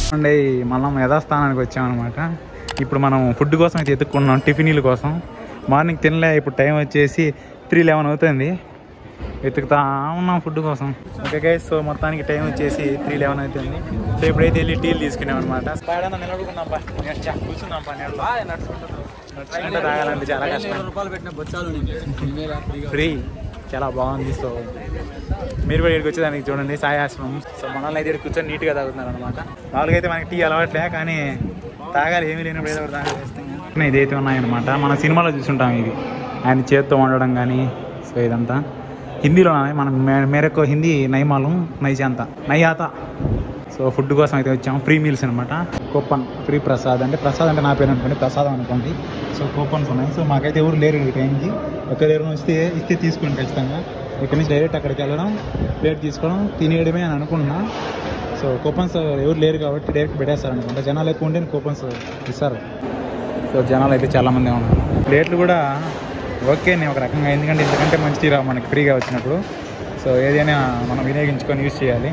అండి మనం యథాస్థానానికి వచ్చామన్నమాట ఇప్పుడు మనం ఫుడ్ కోసం అయితే ఎత్తుక్కున్నాం టిఫినీల కోసం మార్నింగ్ తినలే ఇప్పుడు టైం వచ్చేసి త్రీ లెవెన్ అవుతుంది వెతుకుతా ఉన్నాం ఫుడ్ కోసం ఓకే గైస్ సో మొత్తానికి టైం వచ్చేసి త్రీ లెవెన్ అవుతుంది సో ఇప్పుడైతే వెళ్ళి టీలు తీసుకున్నాం అనమాట నిలబడుకుందాం పా నేర్చా కూర్చుందాం పా నేర్చుకుంటా నడుచుకుంటూ తాగాలంటే చాలా కష్టం రూపాయలు పెట్టిన బొచ్చాలు ఫ్రీ చాలా బాగుంది సో మీరు కూడా ఇక్కడికి వచ్చేదానికి చూడండి సాయి ఆశ్రమం సో మనల్ని అయితే ఇక్కడ కూర్చొని నీట్గా తాగుతున్నారు అనమాట మామూలుగా అయితే మనకి టీ అలవాట్లే కానీ తాగాలి ఏమీ లేనప్పుడు ఏదో ఒకటి తాగేస్తాం ఇదైతే ఉన్నాయన్నమాట మన సినిమాలో చూసుంటాం ఇది ఆయన చేత్తో వండడం కానీ సో ఇదంతా హిందీలో ఉన్నాయి. మనం మే- మేరకు హిందీ నైమాలం నైజాంత నయ్యాత సో ఫుడ్ కోసం అయితే వచ్చాం ఫ్రీ మీల్స్ అనమాట కూపన్ ఫ్రీ ప్రసాద్ అంటే ప్రసాద్ అంటే నా పేరు అనుకోండి ప్రసాదం అనుకోండి సో కూపన్స్ ఉన్నాయి సో మాకైతే ఎవరు లేరు ఈ టైంకి ఒక దగ్గర వస్తే ఇస్తే తీసుకోండి ఖచ్చితంగా ఇక్కడ నుంచి డైరెక్ట్ అక్కడికి వెళ్ళడం ప్లేట్ తీసుకోవడం తినేయడమే అని అనుకున్నా సో కూపన్స్ ఎవరు లేరు కాబట్టి డైరెక్ట్ పెట్టేస్తారు అనుకుంటా జనాలు ఎక్కువ ఉంటే కూపన్స్ ఇస్తారు సో జనాలు అయితే చాలామంది ఉన్నారు ప్లేట్లు కూడా ఓకే నేను ఒక రకంగా ఎందుకంటే ఇంతకంటే మంచి రావు మనకి ఫ్రీగా వచ్చినప్పుడు సో ఏదైనా మనం వినియోగించుకొని యూజ్ చేయాలి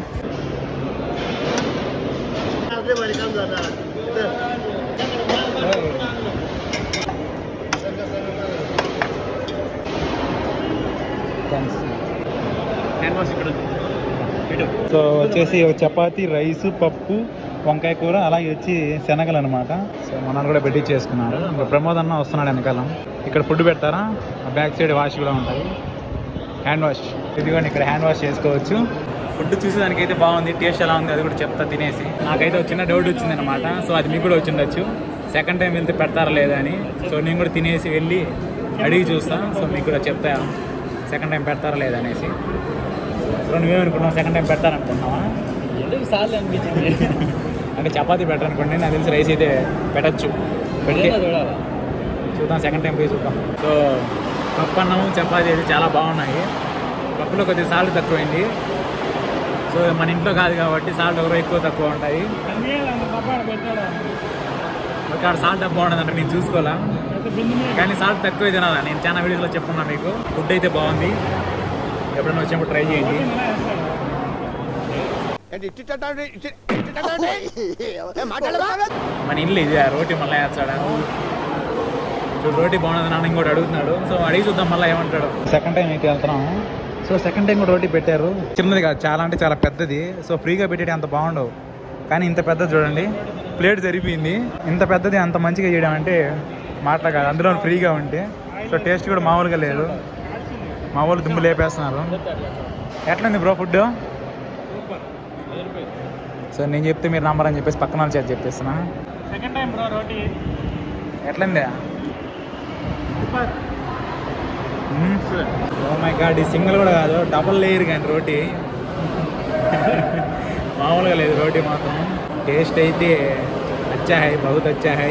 థ్యాంక్స్ హ్యాండ్ వాష్ ఇక్కడ ఉంది. ఇటు. సో వచ్చేసి ఒక చపాతి రైస్ పప్పు వంకాయ కూర అలాగే వచ్చి శనగలు అనమాట సో మనల్ని కూడా పెట్టి చేసుకున్నారు ఇంకా ప్రమోద్ అన్న వస్తున్నాడు వెనకాలం ఇక్కడ ఫుడ్ పెడతారా బ్యాక్ సైడ్ వాష్ కూడా ఉంటుంది హ్యాండ్ వాష్ ఇదిగోండి ఇక్కడ హ్యాండ్ వాష్ చేసుకోవచ్చు ఫుడ్ చూసేదానికి అయితే బాగుంది టేస్ట్ ఎలా ఉంది అది కూడా చెప్తా తినేసి నాకైతే ఒక చిన్న డౌట్ వచ్చింది అనమాట సో అది మీకు కూడా వచ్చిండొచ్చు సెకండ్ టైం వెళ్తే పెడతారా లేదా అని సో నేను కూడా తినేసి వెళ్ళి అడిగి చూస్తా సో మీకు కూడా చెప్తా సెకండ్ టైం పెడతారా లేదా అనేసి సో నువ్వేమనుకున్నావు సెకండ్ టైం పెడతారనుకున్నావా ఎందుకు సార్లు అనిపించింది అంటే చపాతీ బెటర్ అనుకోండి నాకు తెలిసి రైస్ అయితే పెట్టచ్చు పెట్టి ఏదో చూడాలా చూద్దాం సెకండ్ టైం పోయి చూద్దాం సో పప్పు అన్నం చపాతీ అయితే చాలా బాగున్నాయి పప్పులో కొద్దిగా సాల్ట్ తక్కువైంది సో మన ఇంట్లో కాదు కాబట్టి సాల్ట్ ఒకరు ఎక్కువ తక్కువ ఉంటాయి ఒక సాల్ట్ డబ్బా ఉండదంటే నేను చూసుకోవాలా కానీ సాల్ట్ తక్కువ తినాలా నేను చాలా వీడియోస్లో చెప్పుకున్నా మీకు ఫుడ్ అయితే బాగుంది ఎప్పుడైనా వచ్చినప్పుడు ట్రై చేయండి మన ఇల్లు ఇది ఆ రోటీ మళ్ళీ వేస్తాడా చూడు రోటీ బాగున్నది నాన్న ఇంకోటి అడుగుతున్నాడు సో అడిగి చూద్దాం మళ్ళీ ఏమంటాడు సెకండ్ టైం అయితే వెళ్తున్నాం సో సెకండ్ టైం కూడా రోటీ పెట్టారు చిన్నది కాదు చాలా అంటే చాలా పెద్దది సో ఫ్రీగా పెట్టేది అంత బాగుండవు కానీ ఇంత పెద్దది చూడండి ప్లేట్ సరిపోయింది ఇంత పెద్దది అంత మంచిగా చేయడం అంటే మాటలు కాదు అందులో ఫ్రీగా ఉంటే సో టేస్ట్ కూడా మామూలుగా లేదు మా వాళ్ళు దుమ్ము లేపేస్తున్నారు ఎట్లుంది బ్రో ఫుడ్ సో నేను చెప్తే మీరు నంబర్ అని చెప్పేసి పక్కన వాళ్ళ చేతి చెప్పేస్తున్నా సెకండ్ టైం బ్రో రోటీ ఎట్లుంది ఓ మై గాడ్ ఈ సింగిల్ కూడా కాదు డబుల్ లేయర్ కానీ రోటీ మామూలుగా లేదు రోటీ మాత్రం టేస్ట్ అయితే అచ్చా హై బహుత్ అచ్చా హై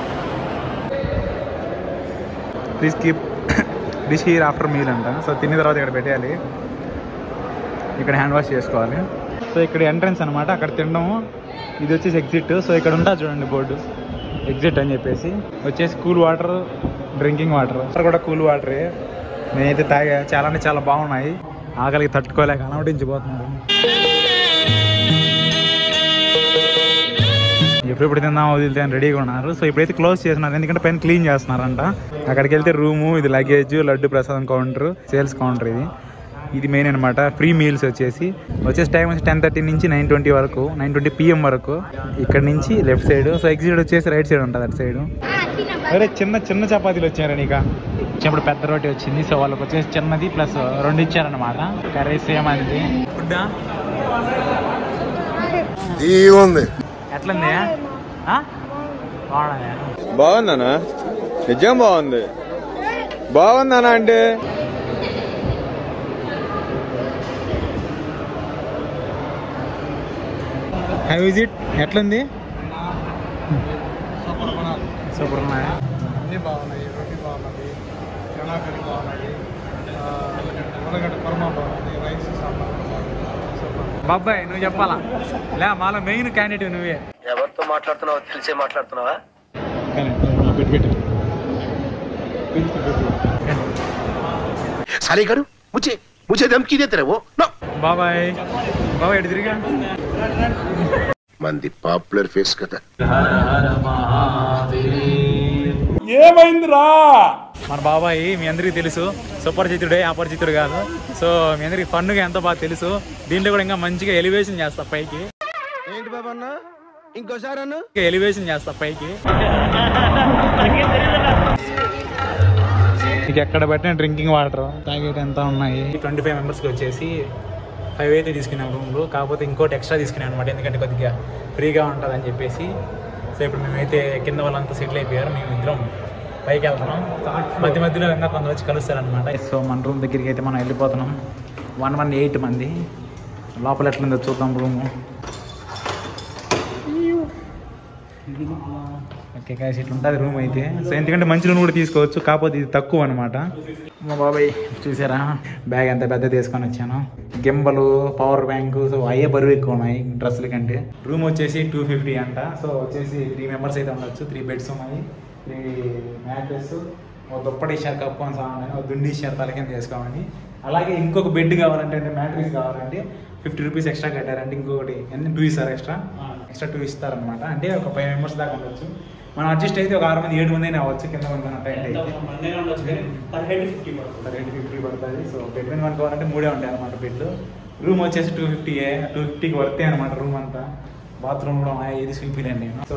please keep dish here after meal అంట సో తిన్న తర్వాత ఇక్కడ పెట్టేయాలి ఇక్కడ హ్యాండ్ వాష్ చేసుకోవాలి సో ఇక్కడ ఎంట్రన్స్ అనమాట అక్కడ తినడము ఇది వచ్చేసి ఎగ్జిట్ సో ఇక్కడ ఉంటా చూడండి బోర్డు ఎగ్జిట్ అని చెప్పేసి వచ్చేసి cool water drinking water water కూడా కూల్ వాటరే నేనైతే తాగా చాలా అంటే చాలా బాగున్నాయి ఆకలికి తట్టుకోలేక అలవటించిపోతున్నారు ఎప్పుడెప్పుడు తిందాం వదిలితే అని రెడీగా ఉన్నారు సో ఇప్పుడైతే క్లోజ్ చేస్తున్నారు ఎందుకంటే పైన క్లీన్ చేస్తున్నారంట అక్కడికి వెళ్తే రూము ఇది లగేజ్ లడ్డు ప్రసాదం కౌంటర్ సేల్స్ కౌంటర్ ఇది ఇది మెయిన్ అనమాట ఫ్రీ మీల్స్ వచ్చేసి వచ్చేసి టైం వచ్చి టెన్ థర్టీ నుంచి నైన్ ట్వంటీ వరకు నైన్ ట్వంటీ పిఎం వరకు ఇక్కడ నుంచి లెఫ్ట్ సైడ్ సో ఎగ్జిట్ వచ్చేసి రైట్ సైడ్ ఉంటుంది అటు సైడ్ అరే చిన్న చిన్న చపాతీలు వచ్చారు నీక ఇప్పుడు పెద్ద రోటీ వచ్చింది సో వాళ్ళకి వచ్చేసి చిన్నది ప్లస్ రెండు ఇచ్చారనమాట కర్రీస్ ఏమంది ఫుడ్ ఏముంది ఎట్లుంది ఆ? బాగున్నాయా బాగుందనా నిజం బాగుంది బాగుందనా అంటే హౌ ఇస్ ఇట్ ఎట్లుంది సూపర్ ఉన్నాయా అన్నీ బాగున్నాయి రోటీ బాగున్నది చనా కర్రీ బాగున్నది ఉల్లగడ్డ కుర్మా బాగున్నది రైస్ సాంబార్ బాగుంది సూపర్ బాబాయ్ నువ్వు చెప్పాలా లే మాలో మెయిన్ క్యాండిడేట్ నువ్వే ఎవరితో మాట్లాడుతున్నావో తెలిసే మాట్లాడుతున్నావా కానీ పెట్టు పెట్టు साले करू मुझे मुझे धमकी देते रहे वो नो బాబాయ్ బాబాయ్ ఎటు తిరిగా మంది పాపులర్ ఫేస్ కదా మన బాబాయ్ మీ అందరికీ తెలుసు సుపరిచితుడే అపరిచితుడు కాదు సో మీ అందరికి ఫన్నుగా ఎంతో బాగా తెలుసు దీంట్లో కూడా ఇంకా మంచిగా ఎలివేషన్ చేస్తా పైకి ఏంటి బాబా అన్న ఇంకోసారి అన్న ఎలివేషన్ చేస్తా పైకి ఇక ఎక్కడ పెట్టిన డ్రింకింగ్ వాటర్ తాగేటి ఎంత ఉన్నాయి ట్వంటీ ఫైవ్ మెంబర్స్కి వచ్చేసి ఫైవ్ అయితే తీసుకున్నాం రూమ్లో కాకపోతే ఇంకోటి ఎక్స్ట్రా తీసుకున్నాం అనమాట ఎందుకంటే కొద్దిగా ఫ్రీగా ఉంటుంది అని చెప్పేసి సో ఇప్పుడు మేమైతే కింద వాళ్ళంతా సెటిల్ అయిపోయారు మేము ఇద్దరం పైకి వెళ్తున్నాం మధ్య మధ్యలో ఇంకా కొందరు వచ్చి కలుస్తారనమాట సో మన రూమ్ దగ్గరికి అయితే మనం వెళ్ళిపోతున్నాం వన్ వన్ ఎయిట్ మంది లోపల ఎట్లుందో చూద్దాం రూము ఓకే కాసి ఇట్లా ఉంటుంది రూమ్ అయితే సో ఎందుకంటే మంచి రూమ్ కూడా తీసుకోవచ్చు కాకపోతే ఇది తక్కువ అనమాట మా బాబాయ్ చూసారా బ్యాగ్ ఎంత పెద్ద తీసుకొని వచ్చాను గింబలు పవర్ బ్యాంక్ సో అయ్యే బరువు ఎక్కువ ఉన్నాయి డ్రెస్సుల కంటే రూమ్ వచ్చేసి టూ ఫిఫ్టీ అంట సో వచ్చేసి త్రీ మెంబర్స్ అయితే ఉండొచ్చు త్రీ బెడ్స్ ఉన్నాయి త్రీ మ్యాట్రెస్ ఒక దుప్పటి ఇచ్చారు కప్పు అని సామాన్ ఒక దుండి ఇచ్చారు తల కింద వేసుకోమని అలాగే ఇంకొక బెడ్ కావాలంటే అంటే మ్యాట్రిక్స్ కావాలంటే ఫిఫ్టీ రూపీస్ ఎక్స్ట్రా కట్టారంటే ఇంకొకటి ఎన్ని టూ ఇస్తారు ఎక్స్ట్రా ఎక్స్ట్రా టూ ఇస్తారనమాట అంటే ఒక ఫైవ్ మెంబర్స్ దాకా ఉండొచ్చు మనం అడ్జస్ట్ అయితే ఒక ఆరు మంది ఏడు మంది అయినా అవ్వచ్చు కింద మంది టైం అయితే పర్ హెడ్ ఫిఫ్టీ పడుతుంది సో బెడ్ మీద మనకు కావాలంటే మూడే ఉంటాయి అనమాట బెడ్ రూమ్ వచ్చేసి టూ ఫిఫ్టీ టూ ఫిఫ్టీకి వర్తే అనమాట రూమ్ అంతా బాత్రూమ్ కూడా ఉన్నాయి ఇది స్విమ్ అండి సో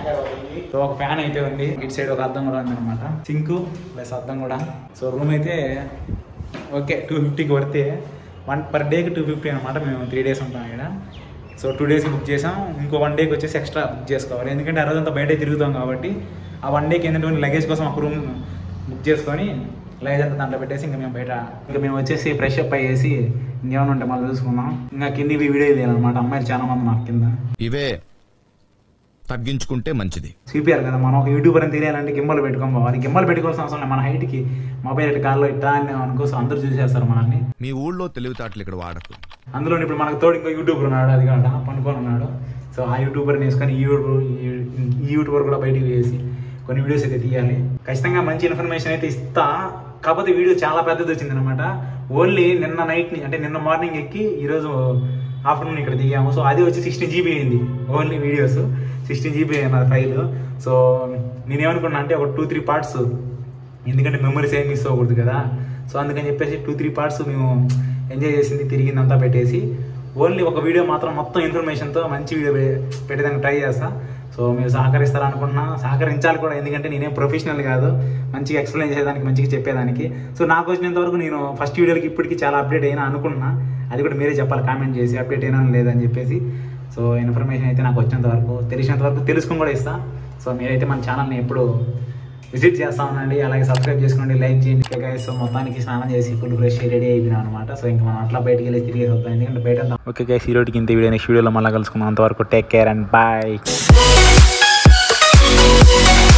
సో ఒక ఫ్యాన్ అయితే ఉంది ఇటు సైడ్ ఒక అద్దం కూడా ఉంది అనమాట సింక్ ప్లస్ అద్దం కూడా సో రూమ్ అయితే ఓకే టూ ఫిఫ్టీకి పడితే వన్ పర్ డేకి టూ ఫిఫ్టీ అనమాట మేము త్రీ డేస్ ఉంటాం ఇక్కడ సో టూ డేస్కి బుక్ చేసాం ఇంకో వన్ డేకి వచ్చేసి ఎక్స్ట్రా బుక్ చేసుకోవాలి ఎందుకంటే ఆ రోజంతా బయట తిరుగుతాం కాబట్టి ఆ వన్ డేకి ఏంటంటే లగేజ్ కోసం ఒక రూమ్ బుక్ చేసుకొని లగేజ్ అంతా దాంట్లో పెట్టేసి ఇంకా మేము బయట ఇంకా మేము వచ్చేసి ఫ్రెష్ అప్ అయ్యేసి ఇంకేమైనా ఉంటే మళ్ళీ చూసుకుందాం ఇంకా కింది వీడియో అనమాట అమ్మాయిలు చాలా మంది నాకు కింద ఇవే తగ్గించుకుంటే మంచిది చూపించారు కదా మనం ఒక యూట్యూబర్ అని తెలియాలంటే గిమ్మలు పెట్టుకొని పోవాలి గిమ్మలు పెట్టుకోవాల్సిన అవసరం లేదు మన హైట్కి మొబైల్ ఇటు కాల్లో ఇట్టా అని అనుకో సో అందరూ చూసేస్తారు మనల్ని మీ ఊళ్ళో తెలివితేటలు ఇక్కడ వాడకు అందులో ఇప్పుడు మనకు తోడు ఇంకో యూట్యూబర్ ఉన్నాడు అది కాకుండా పనుకొని ఉన్నాడు సో ఆ యూట్యూబర్ని వేసుకొని ఈ యూట్యూబర్ ఈ యూట్యూబర్ కూడా బయటికి వేసి కొన్ని వీడియోస్ అయితే తీయాలి ఖచ్చితంగా మంచి ఇన్ఫర్మేషన్ అయితే ఇస్తా కాకపోతే వీడియో చాలా పెద్దది వచ్చింది అనమాట ఓన్లీ నిన్న నైట్ అంటే నిన్న మార్నింగ్ ఎక్కి ఈరోజు ఆఫ్టర్నూన్ ఇక్కడ దిగాము సో అది వచ్చి సిక్స్టీన్ జీబీ అయింది ఓన్లీ వీడియోస్ సిక్స్టీన్ జీబీ అయింది ఫైల్ సో నేనేమనుకున్నా అంటే ఒక టూ త్రీ పార్ట్స్ ఎందుకంటే మెమరీస్ ఏం మిస్ అవ్వకూడదు కదా సో అందుకని చెప్పేసి టూ త్రీ పార్ట్స్ మేము ఎంజాయ్ చేసింది తిరిగిందంతా పెట్టేసి ఓన్లీ ఒక వీడియో మాత్రం మొత్తం ఇన్ఫర్మేషన్తో మంచి వీడియో పె- పెట్టేదానికి ట్రై చేస్తా సో మీరు సహకరిస్తారు అనుకుంటున్నా సహకరించాలి కూడా ఎందుకంటే నేనేం ప్రొఫెషనల్ కాదు మంచిగా ఎక్స్ప్లెయిన్ చేసేదానికి మంచిగా చెప్పేదానికి సో నాకు వచ్చినంత వరకు నేను ఫస్ట్ వీడియోకి ఇప్పటికి చాలా అప్డేట్ అయినా అనుకుంటున్నా అది కూడా మీరే చెప్పాలి కామెంట్ చేసి అప్డేట్ అయినా లేదని చెప్పేసి సో ఇన్ఫర్మేషన్ అయితే నాకు వచ్చినంత వరకు తెలిసినంత వరకు తెలుసుకుని కూడా ఇస్తా సో మీరైతే మన ఛానల్ని ఎప్పుడు విజిట్ చేస్తా ఉండండి అలాగే సబ్స్క్రైబ్ చేసుకోండి లైక్ చేయండి ఓకే guys, సో మొత్తానికి స్నానం చేసి ఫుల్ ఫ్రెష్ రెడీ అయిపోయినా అనమాట సో ఇంకా మనం అట్లా బయటికి వెళ్ళి తిరిగి వద్దాం ఎందుకంటే బయట ఓకే గైస్ ఈ రోజుకి ఇంత వీడియో నెక్స్ట్ వీడియోలో మళ్ళీ కలుసుకుందాం అంతవరకు టేక్ కేర్ అండ్ బాయ్